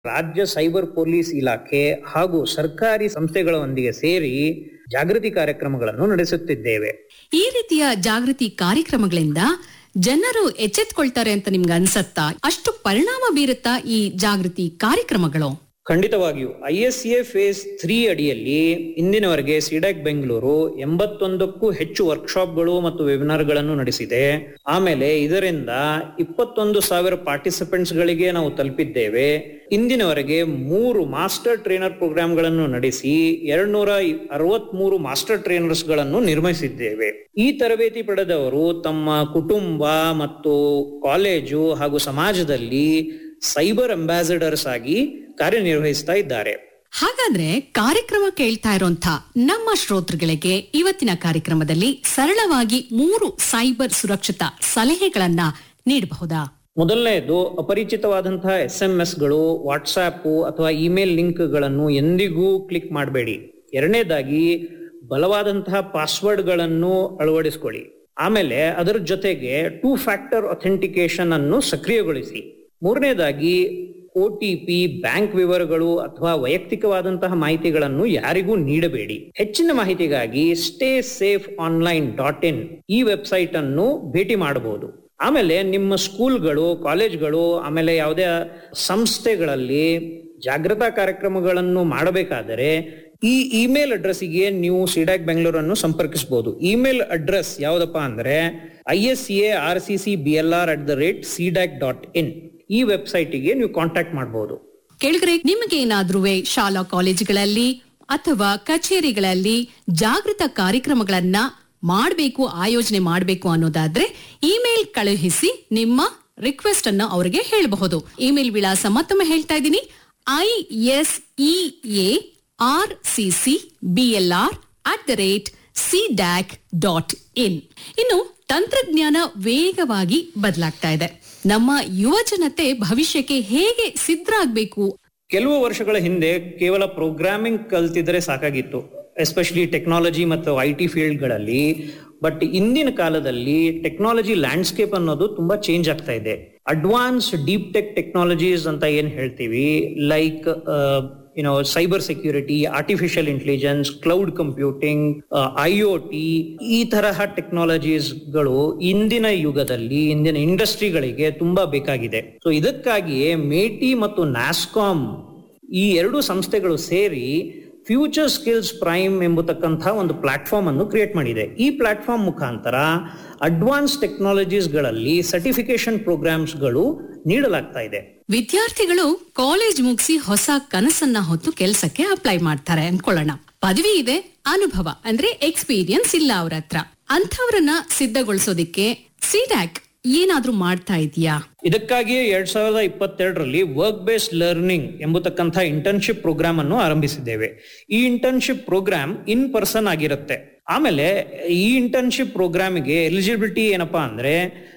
ರಾಜ್ಯ cyber police ಇಲಾಖೆ ಹಾಗೂ ಸರ್ಕಾರಿ ಸಂಸ್ಥೆಗಳೊಂದಿಗೆ ಸೇರಿ ಜಾಗೃತಿ ಕಾರ್ಯಕ್ರಮಗಳನ್ನು ನಡೆಸುತ್ತಿದ್ದೇವೆ ಈ ರೀತಿಯ ಜಾಗೃತಿ ಕಾರ್ಯಕ್ರಮಗಳಿಂದ ಜನರು ಎಚ್ಚೆತ್ಕೊಳ್ತಾರೆ ಅಂತ ನಿಮ್ಗೆ ಅನ್ಸತ್ತಾ ಅಷ್ಟು ಪರಿಣಾಮ ಬೀರುತ್ತಾ ಈ ಜಾಗೃತಿ ಕಾರ್ಯಕ್ರಮಗಳು ಖಂಡಿತವಾಗಿಯೂ I S A phase three ಅಡಿಯಲ್ಲಿ ಇಂದಿನವರೆಗೆ ಸಿಡಾಕ್ ಬೆಂಗಳೂರು ಎಂಬತ್ತೊಂದಕ್ಕೂ ಹೆಚ್ಚು ವರ್ಕ್ಶಾಪ್ಗಳು ಮತ್ತು ವೆಬಿನಾರ್ಗಳನ್ನು ನಡೆಸಿದೆ ಆಮೇಲೆ ಇದರಿಂದ ಇಪ್ಪತ್ತೊಂದು ಸಾವಿರ ಪಾರ್ಟಿಸಿಪೆಂಟ್ಸ್ ಗಳಿಗೆ ನಾವು ತಲುಪಿದ್ದೇವೆ ಇಂದಿನವರೆಗೆ ಮೂರು ಮಾಸ್ಟರ್ ಟ್ರೈನರ್ ಪ್ರೋಗ್ರಾಂಗಳನ್ನು ನಡೆಸಿ ಎರಡ್ನೂರ ಅರವತ್ಮೂರು ಮಾಸ್ಟರ್ ಟ್ರೈನರ್ಸ್ ಗಳನ್ನು ನಿರ್ಮಿಸಿದ್ದೇವೆ ಈ ತರಬೇತಿ ಪಡೆದವರು ತಮ್ಮ ಕುಟುಂಬ ಮತ್ತು ಕಾಲೇಜು ಹಾಗೂ ಸಮಾಜದಲ್ಲಿ ಸೈಬರ್ ಅಂಬಾಸಿಡರ್ಸ್ ಆಗಿ ಕಾರ್ಯನಿರ್ವಹಿಸ್ತಾ ಇದ್ದಾರೆ ಹಾಗಾದ್ರೆ ಕಾರ್ಯಕ್ರಮ ಕೇಳ್ತಾ ಇರೋಂಥ ನಮ್ಮ ಶ್ರೋತೃಗಳಿಗೆ ಇವತ್ತಿನ ಕಾರ್ಯಕ್ರಮದಲ್ಲಿ ಸರಳವಾಗಿ ಮೂರು ಸೈಬರ್ ಸುರಕ್ಷತಾ ಸಲಹೆಗಳನ್ನ ನೀಡಬಹುದಾ ಮೊದಲನೆಯದು ಅಪರಿಚಿತವಾದಂತಹ ಎಸ್ ಎಂ ಎಸ್ಗಳು ವಾಟ್ಸಾಪ್ ಅಥವಾ ಇಮೇಲ್ ಲಿಂಕ್ಗಳನ್ನು ಎಂದಿಗೂ ಕ್ಲಿಕ್ ಮಾಡಬೇಡಿ ಎರಡನೇದಾಗಿ ಬಲವಾದಂತಹ ಪಾಸ್ವರ್ಡ್ಗಳನ್ನು ಅಳವಡಿಸಿಕೊಳ್ಳಿ ಆಮೇಲೆ ಅದರ ಜೊತೆಗೆ ಟೂ ಫ್ಯಾಕ್ಟರ್ ಅಥೆಂಟಿಕೇಶನ್ ಅನ್ನು ಸಕ್ರಿಯಗೊಳಿಸಿ ಮೂರನೇದಾಗಿ ಒ ಟಿ ಪಿ ಬ್ಯಾಂಕ್ ವಿವರಗಳು ಅಥವಾ ವೈಯಕ್ತಿಕವಾದಂತಹ ಮಾಹಿತಿಗಳನ್ನು ಯಾರಿಗೂ ನೀಡಬೇಡಿ ಹೆಚ್ಚಿನ ಮಾಹಿತಿಗಾಗಿ stay safe online dot in ಈ ವೆಬ್ಸೈಟ್ ಅನ್ನು ಭೇಟಿ ಮಾಡಬಹುದು ಆಮೇಲೆ ನಿಮ್ಮ ಸ್ಕೂಲ್ಗಳು ಕಾಲೇಜ್ಗಳು ಆಮೇಲೆ ಯಾವುದೇ ಸಂಸ್ಥೆಗಳಲ್ಲಿ ಜಾಗೃತಾ ಕಾರ್ಯಕ್ರಮಗಳನ್ನು ಮಾಡಬೇಕಾದರೆ ಈ ಇಮೇಲ್ ಅಡ್ರೆಸ್ಗೆ ನೀವು ಸಿಡಾಕ್ ಬೆಂಗಳೂರನ್ನು ಸಂಪರ್ಕಿಸಬಹುದು ಇಮೇಲ್ ಅಡ್ರೆಸ್ ಯಾವ್ದಪ್ಪ ಅಂದ್ರೆ I S A R C C B L R at the rate CDAC dot in ಈ ವೆಬ್ಸೈಟ್ಗೆ ನೀವು ಕಾಂಟ್ಯಾಕ್ಟ್ ಮಾಡಬಹುದು ಕೇಳಿದ್ರೆ ನಿಮಗೇನಾದ್ರೂ ಶಾಲಾ ಕಾಲೇಜುಗಳಲ್ಲಿ ಅಥವಾ ಕಚೇರಿಗಳಲ್ಲಿ ಜಾಗೃತ ಕಾರ್ಯಕ್ರಮಗಳನ್ನ ಮಾಡಬೇಕು ಆಯೋಜನೆ ಮಾಡಬೇಕು ಅನ್ನೋದಾದ್ರೆ ಇಮೇಲ್ ಕಳುಹಿಸಿ ನಿಮ್ಮ ರಿಕ್ವೆಸ್ಟ್ ಅನ್ನು ಅವರಿಗೆ ಹೇಳಬಹುದು ಇಮೇಲ್ ವಿಳಾಸ ಮತ್ತೊಮ್ಮೆ ಹೇಳ್ತಾ ಇದ್ದೀನಿ I S E A R C C B L R at the rate CDAC dot in ಇನ್ನು ತಂತ್ರಜ್ಞಾನ ವೇಗವಾಗಿ ಬದಲಾಗ್ತಾ ಇದೆ ನಮ್ಮ ಯುವ ಜನತೆ ಭವಿಷ್ಯಕ್ಕೆ ಹೇಗೆ ಸಿದ್ಧರಾಗಬೇಕು ಕೆಲವು ವರ್ಷಗಳ ಹಿಂದೆ ಕೇವಲ ಪ್ರೋಗ್ರಾಮಿಂಗ್ ಕಲ್ತಿದ್ರೆ ಸಾಕಾಗಿತ್ತು ಎಸ್ಪೆಷಲಿ ಟೆಕ್ನಾಲಜಿ ಮತ್ತು ಐ ಟಿ ಫೀಲ್ಡ್ಗಳಲ್ಲಿ ಬಟ್ ಇಂದಿನ ಕಾಲದಲ್ಲಿ ಟೆಕ್ನಾಲಜಿ ಲ್ಯಾಂಡ್ಸ್ಕೇಪ್ ಅನ್ನೋದು ತುಂಬಾ ಚೇಂಜ್ ಆಗ್ತಾ ಇದೆ ಅಡ್ವಾನ್ಸ್ ಡೀಪ್ ಟೆಕ್ ಟೆಕ್ನಾಲಜೀಸ್ ಅಂತ ಏನ್ ಹೇಳ್ತೀವಿ like you know cyber security artificial intelligence cloud computing I O T ಈ ತರಹ ಟೆಕ್ನಾಲಜೀಸ್ಗಳು ಇಂದಿನ ಯುಗದಲ್ಲಿ ಇಂದಿನ ಇಂಡಸ್ಟ್ರಿಗಳಿಗೆ ತುಂಬಾ ಬೇಕಾಗಿದೆ ಸೊ ಇದಕ್ಕಾಗಿಯೇ ಮೇಟಿ ಮತ್ತು ನ್ಯಾಸ್ಕಾಮ್ ಈ ಎರಡು ಸಂಸ್ಥೆಗಳು ಸೇರಿ ಫ್ಯೂಚರ್ ಸ್ಕಿಲ್ಸ್ ಪ್ರೈಮ್ ಎಂಬತಕ್ಕಂಥ ಒಂದು ಪ್ಲಾಟ್ಫಾರ್ಮ್ ಅನ್ನು ಕ್ರಿಯೇಟ್ ಮಾಡಿದೆ ಈ ಪ್ಲಾಟ್ಫಾರ್ಮ್ ಮುಖಾಂತರ ಅಡ್ವಾನ್ಸ್ ಟೆಕ್ನಾಲಜೀಸ್ಗಳಲ್ಲಿ ಸರ್ಟಿಫಿಕೇಶನ್ ಪ್ರೋಗ್ರಾಮ್ಸ್ಗಳು ನೀಡಲಾಗ್ತಾ ಇದೆ ವಿದ್ಯಾರ್ಥಿಗಳು ಕಾಲೇಜ್ ಮುಗಿಸಿ ಹೊಸ ಕನಸನ್ನ ಹೊತ್ತು ಕೆಲಸಕ್ಕೆ ಅಪ್ಲೈ ಮಾಡ್ತಾರೆ ಅನ್ಕೊಳ್ಳೋಣ ಪದವಿ ಇದೆ ಅನುಭವ ಅಂದ್ರೆ ಎಕ್ಸ್ಪೀರಿಯನ್ಸ್ ಇಲ್ಲ ಅವ್ರ ಹತ್ರ ಅಂಥವ್ರನ್ನ ಸಿದ್ಧಗೊಳಿಸೋದಿಕ್ಕೆ ಸಿಡ್ಯಾಕ್ ಏನಾದ್ರೂ ಮಾಡ್ತಾ ಇದೆಯಾ ಇದಕ್ಕಾಗಿಯೇ ಎರಡ್ ಸಾವಿರದ ಇಪ್ಪತ್ತೆರಡರಲ್ಲಿ ವರ್ಕ್ ಬೇಸ್ಡ್ ಲರ್ನಿಂಗ್ ಎಂಬತಕ್ಕಂಥ ಇಂಟರ್ನ್ಶಿಪ್ ಪ್ರೋಗ್ರಾಮ್ ಅನ್ನು ಆರಂಭಿಸಿದ್ದೇವೆ ಈ ಇಂಟರ್ನ್ಶಿಪ್ ಪ್ರೋಗ್ರಾಮ್ ಇನ್ ಪರ್ಸನ್ ಆಗಿರುತ್ತೆ ಆಮೇಲೆ ಈ ಇಂಟರ್ನ್ಶಿಪ್ ಪ್ರೋಗ್ರಾಮಿಗೆ ಎಲಿಜಿಬಿಲಿಟಿ ಏನಪ್ಪಾ ಅಂದ್ರೆ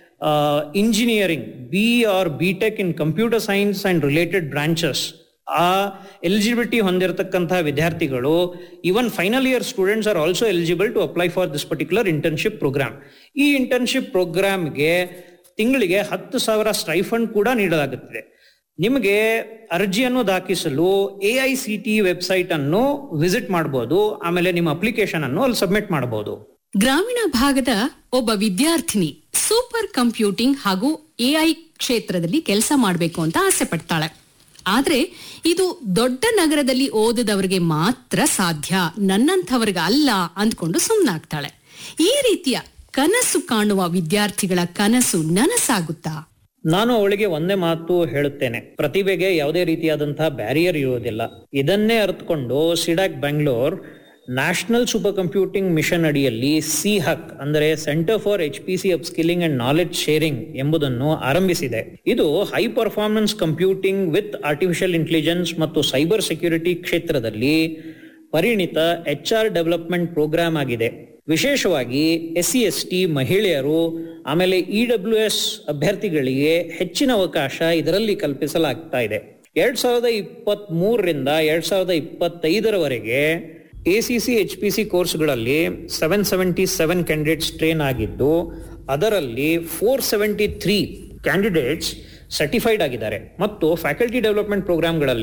engineering B or B tech in computer science and related branches ಆ ಎಲಿಜಿಬಿಲಿಟಿ ಹೊಂದಿರತಕ್ಕಂತಹ ವಿದ್ಯಾರ್ಥಿಗಳು even final year students are also eligible to apply for this particular internship programme ಈ ಇಂಟರ್ನ್ಶಿಪ್ ಪ್ರೋಗ್ರಾಮ್ಗೆ ತಿಂಗಳಿಗೆ ಹತ್ತು ಸಾವಿರ ಸ್ಟೈಫಂಡ್ ಕೂಡ ನೀಡಲಾಗುತ್ತಿದೆ ನಿಮಗೆ ಅರ್ಜಿಯನ್ನು ದಾಖಲಿಸಲು A I C T website ಅನ್ನು ವಿಸಿಟ್ ಮಾಡಬಹುದು ಆಮೇಲೆ ನಿಮ್ಮ ಅಪ್ಲಿಕೇಶನ್ ಅನ್ನು ಅಲ್ಲಿ ಸಬ್ಮಿಟ್ ಮಾಡಬಹುದು ಗ್ರಾಮೀಣ ಭಾಗದ ಒಬ್ಬ ವಿದ್ಯಾರ್ಥಿನಿ ಸೂಪರ್ ಕಂಪ್ಯೂಟಿಂಗ್ ಹಾಗೂ ಎಐ ಕ್ಷೇತ್ರದಲ್ಲಿ ಕೆಲಸ ಮಾಡಬೇಕು ಅಂತ ಆಸೆ ಪಡ್ತಾಳೆ ಆದ್ರೆ ಇದು ದೊಡ್ಡ ನಗರದಲ್ಲಿ ಓದದವರಿಗೆ ಮಾತ್ರ ಸಾಧ್ಯ ನನ್ನಂಥವ್ರಿಗೆ ಅಲ್ಲ ಅಂದ್ಕೊಂಡು ಸುಮ್ಮನಾಗ್ತಾಳೆ ಈ ರೀತಿಯ ಕನಸು ಕಾಣುವ ವಿದ್ಯಾರ್ಥಿಗಳ ಕನಸು ನನಸಾಗುತ್ತಾ ನಾನು ಅವಳಿಗೆ ಒಂದೇ ಮಾತು ಹೇಳುತ್ತೇನೆ ಪ್ರತಿಭೆಗೆ ಯಾವುದೇ ರೀತಿಯಾದಂತಹ ಬ್ಯಾರಿಯರ್ ಇರುವುದಿಲ್ಲ ಇದನ್ನೇ ಅರ್ಥಕೊಂಡು CDAC Bengaluru national super computing mission ಅಡಿಯಲ್ಲಿ ಸಿ ಹಕ್ ಅಂದರೆ centre for H P C upskilling and knowledge sharing ಎಂಬುದನ್ನು ಆರಂಭಿಸಿದೆ ಇದು high performance computing with artificial intelligence ಮತ್ತು ಸೈಬರ್ ಸೆಕ್ಯೂರಿಟಿ ಕ್ಷೇತ್ರದಲ್ಲಿ ಪರಿಣಿತ ಎಚ್ ಆರ್ ಡೆವಲಪ್ಮೆಂಟ್ ಪ್ರೋಗ್ರಾಮ್ ಆಗಿದೆ ವಿಶೇಷವಾಗಿ ಎಸ್ ಸಿ ಎಸ್ ಟಿ ಮಹಿಳೆಯರು ಆಮೇಲೆ ಇ ಡಬ್ಲ್ಯೂ ಎಸ್ ಅಭ್ಯರ್ಥಿಗಳಿಗೆ ಹೆಚ್ಚಿನ ಅವಕಾಶ ಇದರಲ್ಲಿ ಕಲ್ಪಿಸಲಾಗ್ತಾ ಇದೆ ಎರಡ್ ಸಾವಿರದ ಇಪ್ಪತ್ತ್ ಮೂರರಿಂದ ಎರಡ್ ಸಾವಿರದ ಇಪ್ಪತ್ತೈದರವರೆಗೆ A C C H P C ಕೋರ್ಸ್ಗಳಲ್ಲಿ seven seventy seven candidates train ಆಗಿದ್ದು ಅದರಲ್ಲಿ four seventy three candidates certified ಆಗಿದ್ದಾರೆ ಮತ್ತು ಫ್ಯಾಕಲ್ಟಿ ಡೆವಲಪ್ಮೆಂಟ್ ಪ್ರೋಗ್ರಾಮ್ಗಳಲ್ಲಿ